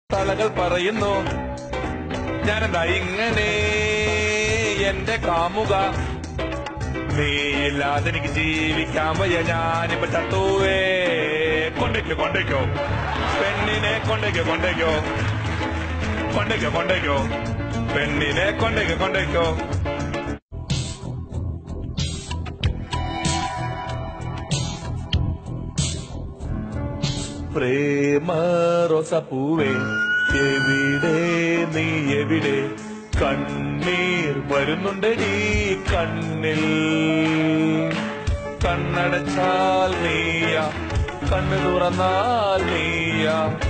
തലകൾ പറയുന്നു ഞാനെന്താ ഇങ്ങനെ എന്റെ കാമുക നീയില്ലാതെ എനിക്ക് ജീവിക്കാൻ വയ്യ ഞാനിപ്പോ ചത്തുവേ കൊണ്ടേക്കോ കൊണ്ടേക്കോ പെണ്ണിനെ കൊണ്ടേക്കോ കൊണ്ടേക്കോ കൊണ്ടേക്കോ കൊണ്ടേക്കോ പെണ്ണിനെ കൊണ്ടേക്കോ കൊണ്ടേക്കോ പ്രേമ റോസപ്പൂവേ എവിടെ നീ എവിടെ കണ്ണീർ വരുന്നുണ്ടടി കണ്ണിൽ കണ്ണടച്ചാൽ നീയ കണ്ണു തുറന്നാൽ നീയ